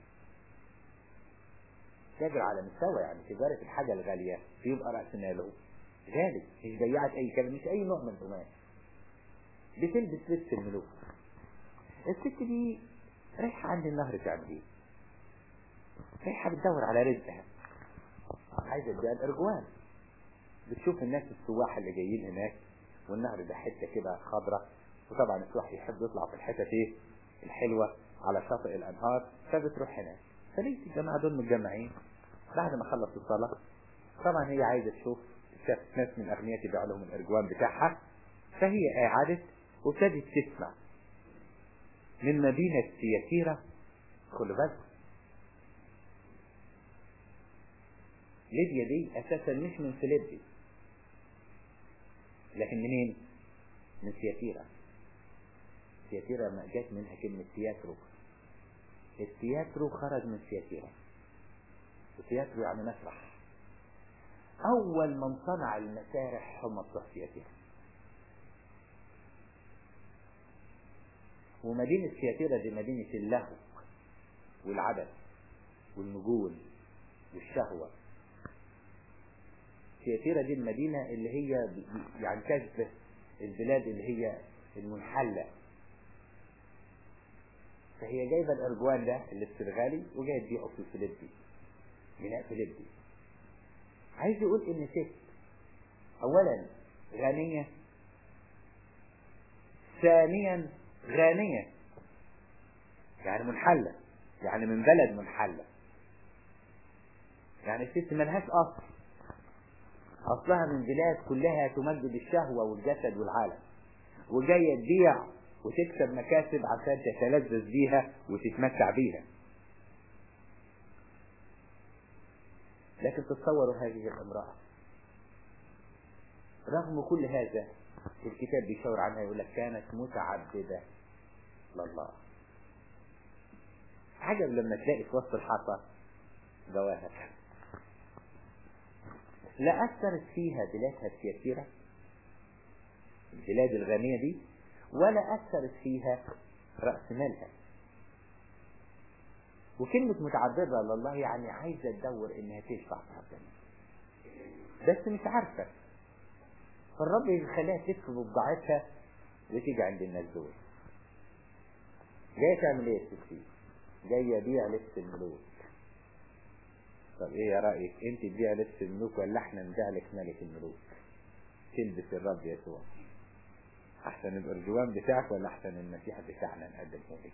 S2: تاجر على مستوى يعني تجارة الحاجة الغالية بيبقى رأس ماله غالي مش بيعت اي كلام مش اي نوع من القماش بتلبس لبس الملوك الست دي رايحة عند النهر تعمل ايه رايحة بتدور على رزقها عايزة تبيع الارجوان بتشوف الناس السواح اللي جايين هناك والنهر ده حتة كده خضرة وطبعا السواح يحب يطلع في الحتة ايه الحلوة على شاطئ الانهار فبتروح هناك فلقيت الجماعة دول متجمعين بعد ما خلص الصلاة طبعا هي عايزة تشوف شافت ناس من الاغنياء تبيع لهم الارجوان بتاعها فهي قعدت وابتدت تسمع من مدينة سياتيرا خلوا بالكم ليبيا دي اساسا مش من فيليبي لكن منين من سياتيرا سياتيرا ما جات منها كلمة تياترو التياترو خرج من سياتيرا التياترو يعني مسرح اول من صنع المسارح هم بتوع سياتيرا ومدينة سياتيرا دي مدينة اللهو والعبث والنجول والشهوة سياتيرا دي المدينة اللي هي يعني تشبه البلاد اللي هي المنحلة فهي جايبة الأرجوان ده اللي في الغالي وجاية تبيعه في فيليبي ميناء فيليبي عايز يقول ان ست اولا غنية ثانيا غانية يعني منحلة يعني من بلد منحلة يعني الست ملهاش اصل اصلها من بلاد كلها تمجد الشهوة والجسد والعالم وجاية تبيع وتكسب مكاسب عشان تتلذذ بيها وتتمتع بيها لكن تصوروا هذه الامرأة رغم كل هذا الكتاب بيشاور عنها يقول لك كانت متعبدة لله عجب لما تلاقي في وسط الحصى جواهر لا أثرت فيها بلادها السياسيرة البلاد الغنية دي ولا أثرت فيها رأس مالها وكلمة متعبدة لله يعني عايزة تدور انها تشفع في ربنا بس مش عارفة فالرب يخليها تلف ببضاعتها وتيجي عند الناس دول جاية تعمل ايه يا ستي جاية بيع لبس الملوك طب ايه يا رأيك انت تبيع لبس الملوك ولا احنا نبيع لك ملك الملوك تلبس الرب يسوع احسن الارجوان بتاعك ولا احسن المسيح بتاعنا نقدمه لك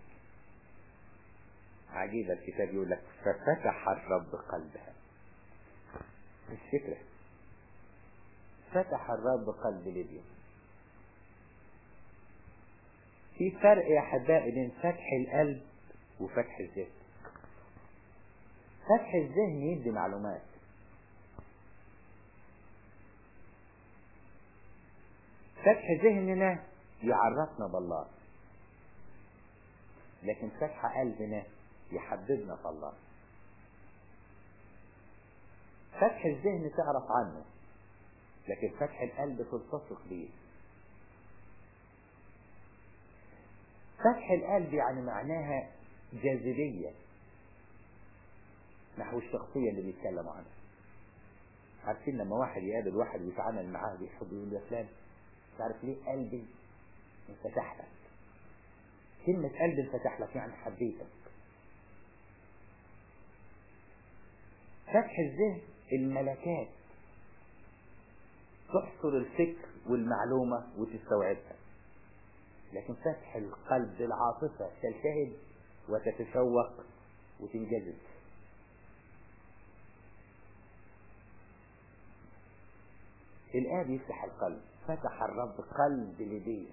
S2: عجيب الكتاب يقول لك ففتح الرب قلبها مش فكرة فتح الرب قلب ليبيا في فرق يا احبائي بين فتح القلب وفتح الذهن فتح الذهن يدي معلومات فتح ذهننا يعرفنا بالله لكن فتح قلبنا يحببنا في الله فتح الذهن تعرف عنه لكن فتح القلب تلتصق بيه فتح القلب يعني معناها جاذبية نحو الشخصية اللي بيتكلموا عنها عارفين لما واحد يقابل واحد ويتعامل معاه بيحب يقول يا فلان مش عارف ليه قلبي انفتح لك كلمة قلبي انفتح لك يعني حبيتك فتح الذهن الملكات تحصر الفكر والمعلومة وتستوعبها لكن فتح القلب العاطفة تلتهب وتتشوق وتنجذب الآب يفتح القلب فتح الرب قلب لديه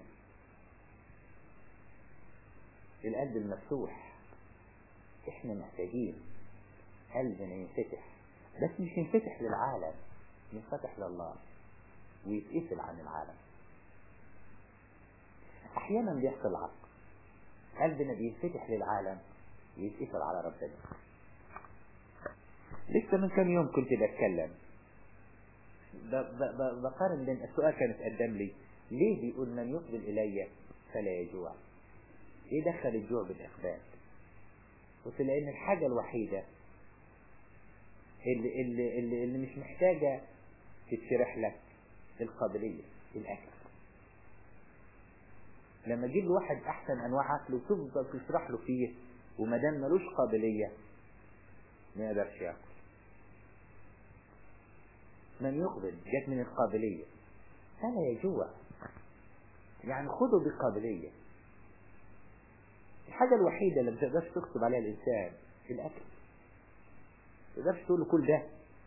S2: القلب المفتوح احنا محتاجين قلبنا ينفتح بس مش ينفتح للعالم ينفتح لله ويتقفل عن العالم احيانا بيحصل العكس قلبنا بينفتح للعالم ويتقفل على ربنا لسه من كام يوم كنت بتكلم بقارن بين السؤال كان اتقدم لي ليه بيقول من يقبل الي فلا يجوع ايه دخل الجوع بالاقبال قلت لان الحاجة الوحيدة اللي, اللي, اللي, اللي مش محتاجة تتشرح لك القابلية الاكل لما تجيب واحد احسن انواع اكل وتفضل تشرح له فيه وما دام ملوش قابلية ما يقدرش ياكل من يقبل جت من القابلية فلا يجوع يعني خذوا بقابلية الحاجة الوحيدة اللي ما تقدرش تغصب عليها الإنسان الأكل ما تقدرش تقول له كل ده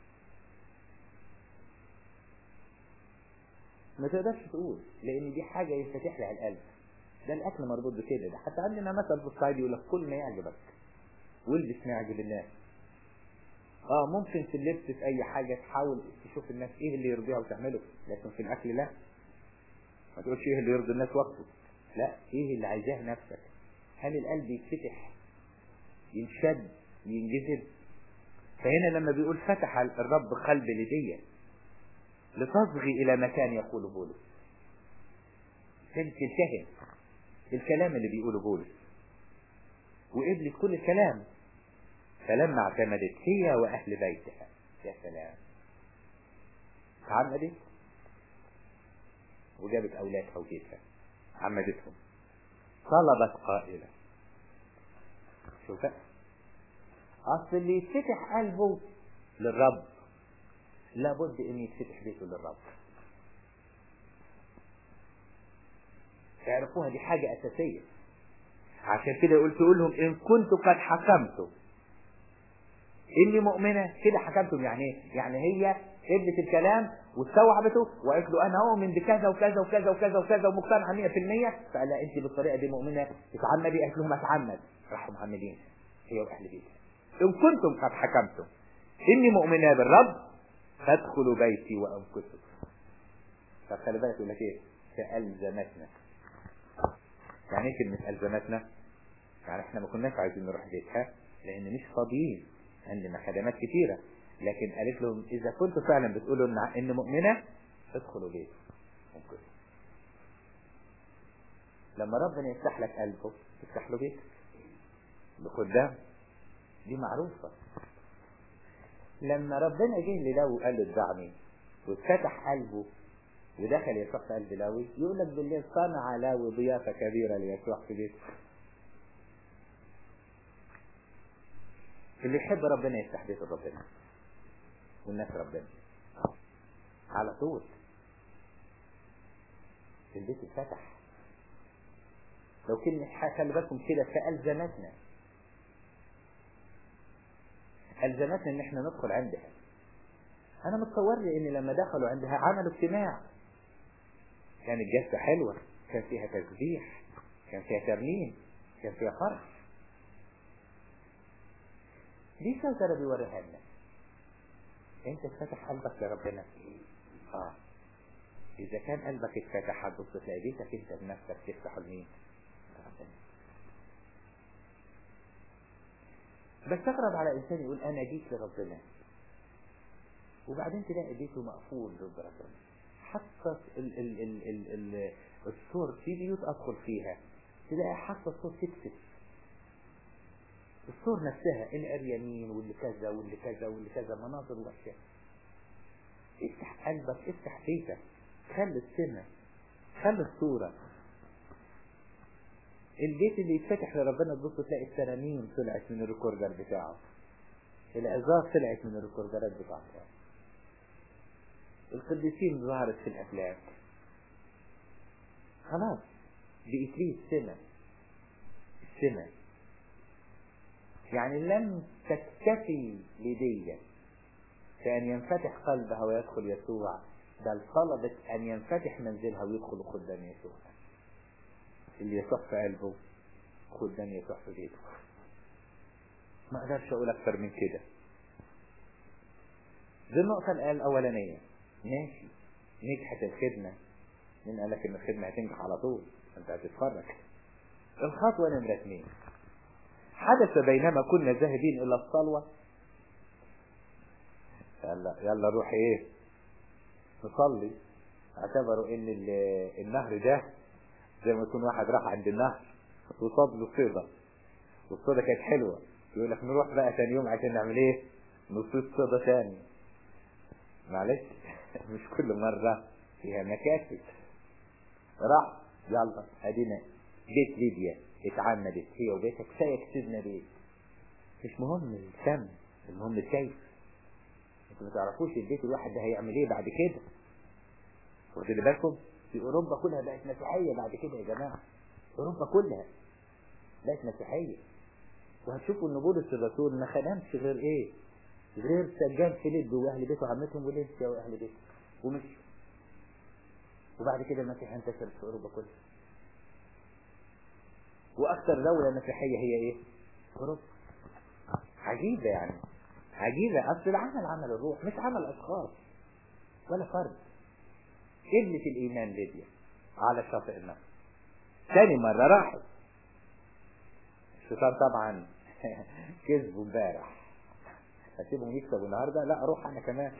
S2: ما تقدرش تقول لأن دي حاجة ينفتح لها القلب ده الأكل مربوط بكده ده حتى عندنا مثل في الصعيد يقول لك كل ما يعجبك والبس ما يعجب الناس اه ممكن في اللبس في اي حاجة تحاول تشوف الناس ايه اللي يرضيها وتعمله لكن في الاكل لا ما تقولش ايه اللي يرضي الناس وقته لا ايه اللي عايزاه نفسك هل القلب يتفتح ينشد ينجذب فهنا لما بيقول فتح الرب قلب لدية لتصغي الى مكان يقول بولس تلتهم الكلام اللي بيقوله بولس وقبلت كل الكلام فلما اعتمدت هي واهل بيتها يا سلام تعمدت وجابت اولادها وبيتها عمدتهم طلبت قائلة شوف اصل اللي يتفتح قلبه للرب لابد ان يتفتح بيته للرب تعرفوها دي حاجة اساسية عشان كده قلت لهم ان كنت قد حكمت اني مؤمنة كده حكمتم يعني ايه يعني هي قبلت الكلام واستوعبته وقالت له انا اؤمن بكذا وكذا وكذا وكذا وكذا ومقتنعه 100% فقال لها انت بالطريقه دي مؤمنه تتعمدي قالت لهم اتعمد راحوا معمدين هي واهل بيتها ان كنتم قد حكمتم اني مؤمنه بالرب فادخلوا بيتي وامكثوا طب خلي بالك يقول لك ايه فالزمتنا يعني ايه كلمه الزمتنا يعني احنا ما كناش عايزين نروح بيتها لان مش فاضيين عندنا خدمات كتيره لكن قالت لهم اذا كنتوا فعلا بتقولوا ان ان مؤمنه ادخلوا بيتي ممكن لما ربنا يفتح لك قلبه يفتح له بيتك بخدام دي معروفة لما ربنا جه للاوي وقال له ادعني واتفتح قلبه ودخل يسوع في قلب لاوي يقول لك بالليل صنع لاوي ضيافة كبيرة ليسوع في بيته اللي يحب ربنا يفتح بيت ربنا والناس ربنا على طول البيت اتفتح لو كلمة خلي بالكم كده فألزمتنا ألزمتنا إن إحنا ندخل عندها أنا متصور لي إن لما دخلوا عندها عملوا اجتماع كانت جلسة حلوة كان فيها تسبيح كان فيها ترنيم كان فيها فرح دي سوترة بيوريها لنا انت اتفتح قلبك لربنا اه اذا كان قلبك اتفتح هتبص تلاقي بيتك انت بنفسك تفتحه لمين ربنا بستغرب على انسان يقول انا جيت لربنا وبعدين تلاقي بيته مقفول ضد ربنا حتى ال ال ال ال ال الصور في بيوت ادخل فيها تلاقي حتى الصور تكسف الصور نفسها الاريانين واللي كذا واللي كذا واللي كذا مناظر وحشه افتح قلبك افتح بيتك خلي السنة خلي الصورة البيت اللي يتفتح لربنا تبص تلاقي الترانيم طلعت من الريكوردر بتاعه العظات طلعت من الريكوردرات بتاعته القديسين ظهرت في الافلام خلاص بقيت ليه السنة السنة يعني لم تكتفي لدي كأن ينفتح قلبها ويدخل يسوع بل طلبت أن ينفتح منزلها ويدخل قدام يسوع اللي يصح في قلبه قدام يسوع في بيته ما اقدرش اقول اكتر من كده دي النقطة الأولانية ماشي نجحت الخدمة مين قال لك ان الخدمة هتنجح على طول انت هتتفرج الخطوة نمرة اثنين حدث بينما كنا ذاهبين الى الصلوة يلا يلا روح ايه نصلي اعتبروا ان النهر ده زي ما يكون واحد راح عند النهر وصاد له صيدة والصيدة كانت حلوة يقول لك نروح بقى تاني يوم عشان نعمل ايه نصيد صيدة تاني معلش مش كل مرة فيها مكاسب راح يلا ادينا بيت ليبيا اتعمدت هي وبيتك كفايه كسبنا بيت مش مهم الكم المهم الكيف انتوا ما تعرفوش البيت الواحد ده هيعمل ايه بعد كده واخدين بالكم في اوروبا كلها بقت مسيحيه بعد كده يا جماعه اوروبا كلها بقت مسيحيه وهتشوفوا ان بولس الرسول ما خدمش غير ايه غير سجان فيليب واهل بيته وعمتهم وليسيا واهل بيته ومشوا وبعد كده المسيح انتشر في اوروبا كلها واكثر دولة مسيحية هي ايه اوروبا عجيبة يعني عجيبة اصل العمل عمل الروح مش عمل اشخاص ولا فرد قلة الايمان ليبيا على شاطئ النهر ثاني مرة راحوا الشيطان طبعا كذبوا امبارح هسيبهم يكسبوا النهارده لا اروح انا كمان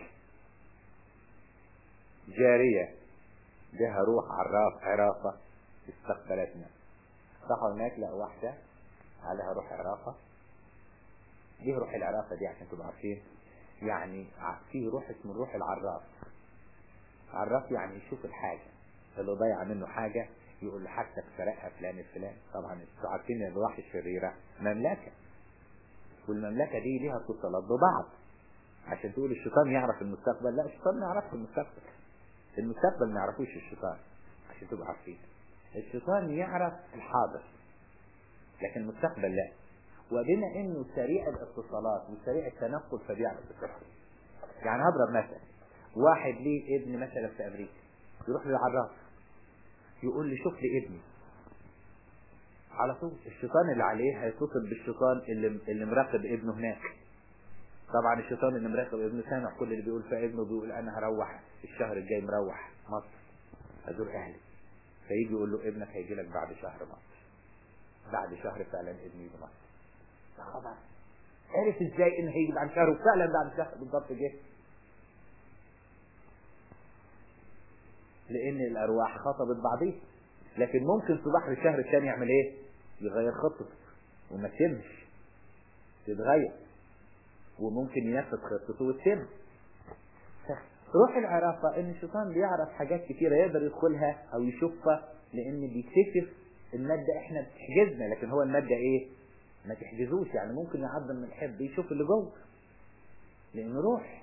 S2: جارية بها روح عراف عرافة استقبلتنا راحوا هناك لقوا واحدة عليها روح عرافة دي روح العرافة دي عشان تبقوا عارفين يعني فيه روح اسمه الروح العراف عراف يعني يشوف الحاجة اللي ضيع منه حاجة يقول لحاجتك سرقها فلان الفلان طبعا انتوا عارفين ان الروح الشريرة مملكة والمملكة دي ليها اتصالات ببعض عشان تقول الشيطان يعرف المستقبل لا الشيطان ما يعرفش المستقبل المستقبل ما يعرفوش الشيطان عشان تبقوا عارفين الشيطان يعرف الحاضر لكن المستقبل لا وبما انه سريع الاتصالات وسريع التنقل فبيعرف الشيطان يعني هضرب مثل واحد ليه ابن مثلا في امريكا يروح للعراف يقول لي شوف لي ابني على طول الشيطان اللي عليه هيتصل بالشيطان اللي اللي مراقب ابنه هناك طبعا الشيطان اللي مراقب ابنه سامع كل اللي بيقول في ابنه بيقول انا هروح الشهر الجاي مروح مصر ازور اهلي فيجي يقول له ابنك هيجي لك بعد شهر مصر بعد شهر فعلا ابني يجي مصر يا خبر عرف ازاي ان هيجي بعد شهر وفعلا بعد شهر بالضبط جه لان الارواح خطبت بعضيها لكن ممكن في بحر الشهر الثاني يعمل ايه يغير خطته وما تمش تتغير وممكن ينفذ خطته وتتم روح العرافة ان الشيطان بيعرف حاجات كتيرة يقدر يدخلها او يشوفها لان بيكتشف المادة احنا بتحجزنا لكن هو المادة ايه ما تحجزوش يعني ممكن يعدل من الحب يشوف اللي جوه لانه روح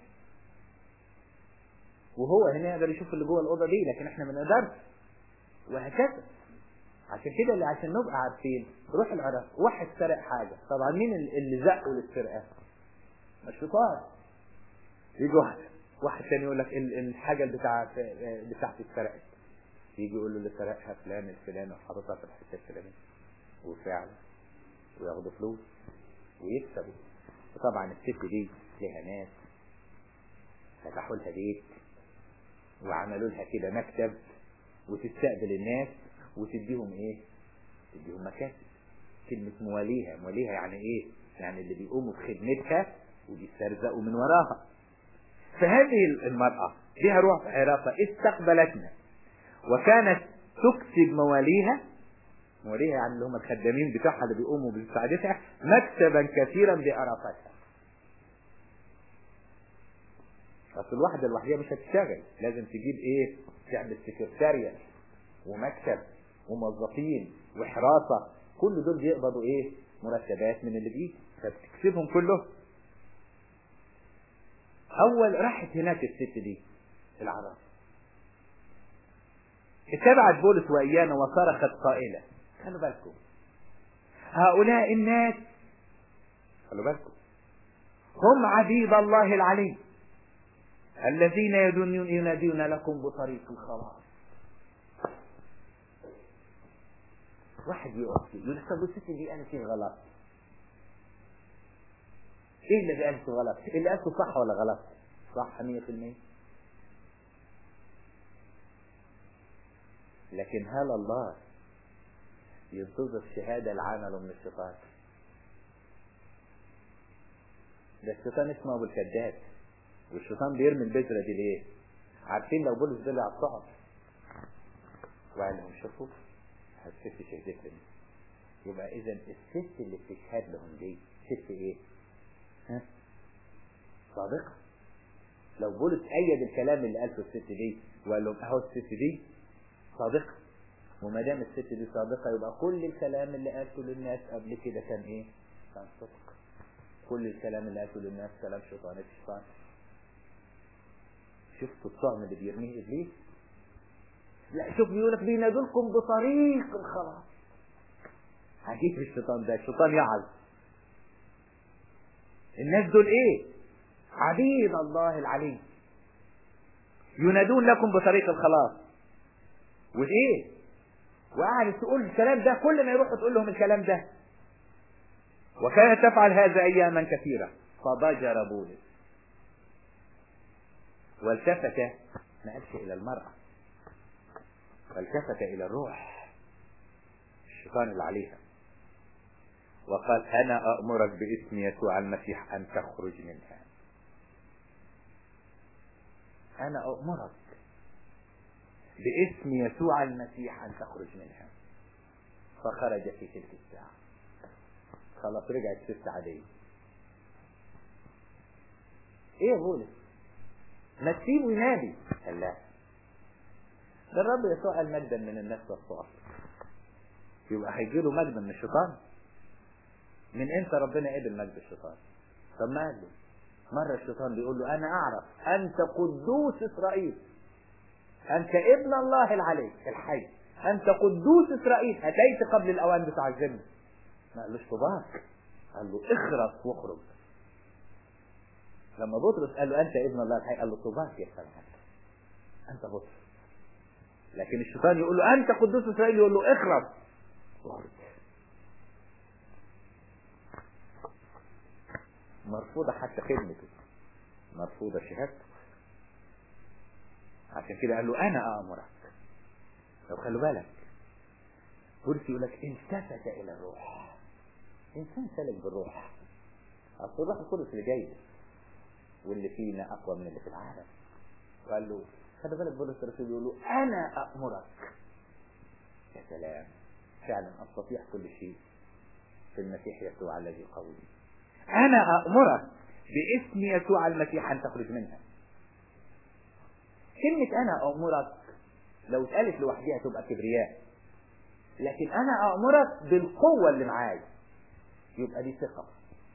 S2: وهو هنا يقدر يشوف اللي جوه الاوضه دي لكن احنا ما نقدرش وهكذا عشان كده اللي عشان نبقى عارفين روح العرف واحد سرق حاجة طبعا مين اللي زقه للسرقة الشيطان يجي واحد واحد تاني يقول لك الحاجة اللي بتاعت بتاعتي اتسرقت يجي يقول له اللي سرقها فلان الفلاني وحاططها في الحتة الفلانية وفعلا وياخدوا فلوس ويكسبوا وطبعا الست دي ليها ناس فتحوا لها بيت وعملوا لها كده مكتب وتستقبل الناس وتديهم ايه تديهم مكاسب كلمة مواليها مواليها يعني ايه يعني اللي بيقوموا بخدمتها وبيسترزقوا من وراها فهذه المرأة فيها روح عرافة استقبلتنا وكانت تكسب مواليها مواليها يعني اللي هم الخدامين بتاعها اللي بيقوموا بمساعدتها مكسبا كثيرا بعرافتها اصل الواحدة لوحدها مش هتشتغل لازم تجيب ايه تعمل سكرتارية ومكتب وموظفين وحراسة كل دول بيقبضوا ايه مرتبات من اللي بيجي فبتكسبهم كلهم اول راحت هناك الست دي العراف اتبعت بولس وايانا وصرخت قائلة خلوا بالكم هؤلاء الناس خلوا بالكم هم عبيد الله العلي الذين يدون ينادون لكم بطريق الخلاص واحد يقف يقول لك طب الست دي قالت ايه غلط ايه اللي قالته غلط اللي قالته صح ولا غلط صح 100% لكن هل الله ينتظر شهادة العمل من الشيطان ده الشيطان اسمه ابو الكذاب والشيطان بيرمي البذرة دي ليه عارفين لو بولس طلع على الصعب وقال لهم شوفوا الست شهدت لي يبقى اذا الست اللي بتشهد لهم دي ست ايه ها صادقة لو بولس ايد الكلام اللي قالته الست دي وقال لهم اهو الست دي صادقة وما دام الست دي صادقة يبقى كل الكلام اللي قالته للناس قبل كده كان ايه كان صدق كل الكلام اللي قالته للناس كلام شيطان الشيطان شفتوا الطعم اللي بيرميه ابليس لا شوف بيقول لك بينادلكم بطريق الخلاص عجيب الشيطان ده الشيطان يعظ الناس دول ايه عبيد الله العلي ينادون لكم بطريق الخلاص وايه وقعدت تقول الكلام ده كل ما يروحوا تقول لهم الكلام ده وكانت تفعل هذا اياما كثيرة فضجر بولس والتفت ما قالش الى المرأة والتفت الى الروح الشيطان اللي عليها وقال انا امرك باسم يسوع المسيح ان تخرج منها انا امرك باسم يسوع المسيح ان تخرج منها فخرج في تلك الساعة خلاص رجعت ست عادية ايه يا بولس ما تسيبه ينادي قال لا ده الرب يسوع قال مجدا من الناس والصعب يبقى هيجي له مجد من الشيطان من امتى ربنا قبل مجد الشيطان طب ما قال له مرة الشيطان بيقول له انا اعرف انت قدوس اسرائيل انت ابن الله العلي الحي انت قدوس اسرائيل اتيت قبل الاوان بتاع الجنة ما قالوش طباك قال له اخرس واخرج لما بطرس قال له انت ابن الله الحي قال له طباك يا سلام انت بطرس لكن الشيطان يقول له انت قدوس اسرائيل يقول له اخرس واخرج مرفوضة حتى خدمته مرفوضة شهادته عشان كده قال له انا امرك لو خلوا بالك بولس يقول لك التفت الى الروح انسان سالك بالروح اصل الروح القدس اللي جاي واللي فينا اقوى من اللي في العالم وقال له خلي بالك بولس الرسول يقول له انا امرك يا سلام فعلا استطيع كل شيء في المسيح يسوع الذي قوي انا امرك باسم يسوع المسيح ان تخرج منها كلمة انا امرك لو اتقالت لوحدها تبقى كبرياء لكن انا امرك بالقوة اللي معايا يبقى دي ثقة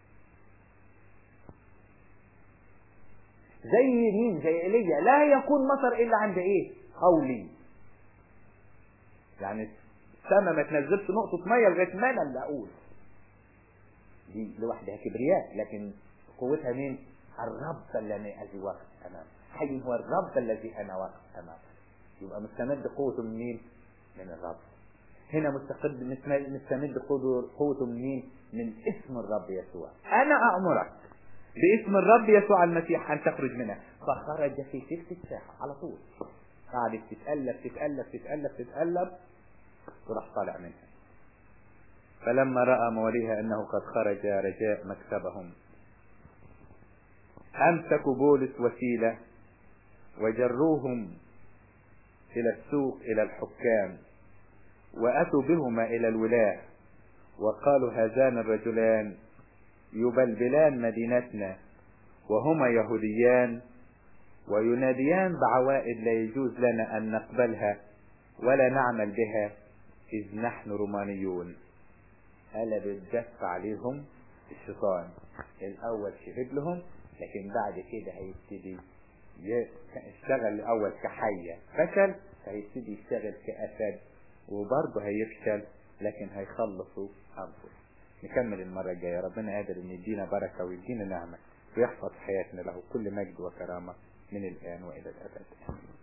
S2: زي مين زي ايليا لا يكون مطر الا عند ايه قولي يعني السما ما تنزلش نقطة مية لغاية ما انا اللي اقول دي لوحدها كبرياء لكن قوتها مين الرب الذي واقف امامه حي هو الرب الذي انا واقف امامه يبقى مستمد قوته من مين من الرب هنا مستقد مستمد قوته من مين من اسم الرب يسوع انا امرك باسم الرب يسوع المسيح ان تخرج منها فخرج في تلك الساعة على طول قعدت تتقلب تتقلب تتقلب تتقلب وراح طالع منها فلما رأى موليها أنه قد خرج رجاء مكتبهم أمسكوا بولس وسيلة وجروهم إلى السوق إلى الحكام وأتوا بهما إلى الولاة وقالوا هذان الرجلان يبلبلان مدينتنا وهما يهوديان ويناديان بعوائد لا يجوز لنا أن نقبلها ولا نعمل بها إذ نحن رومانيون قلب الدف عليهم الشيطان الأول شهد لهم لكن بعد كده هيبتدي يشتغل الأول كحية فشل هيبتدي يشتغل كأسد وبرضه هيفشل لكن هيخلصوا أنفسهم
S1: نكمل المرة الجاية ربنا قادر ان يدينا بركة ويدينا نعمة ويحفظ حياتنا له كل مجد وكرامة من الآن وإلى الأبد آمين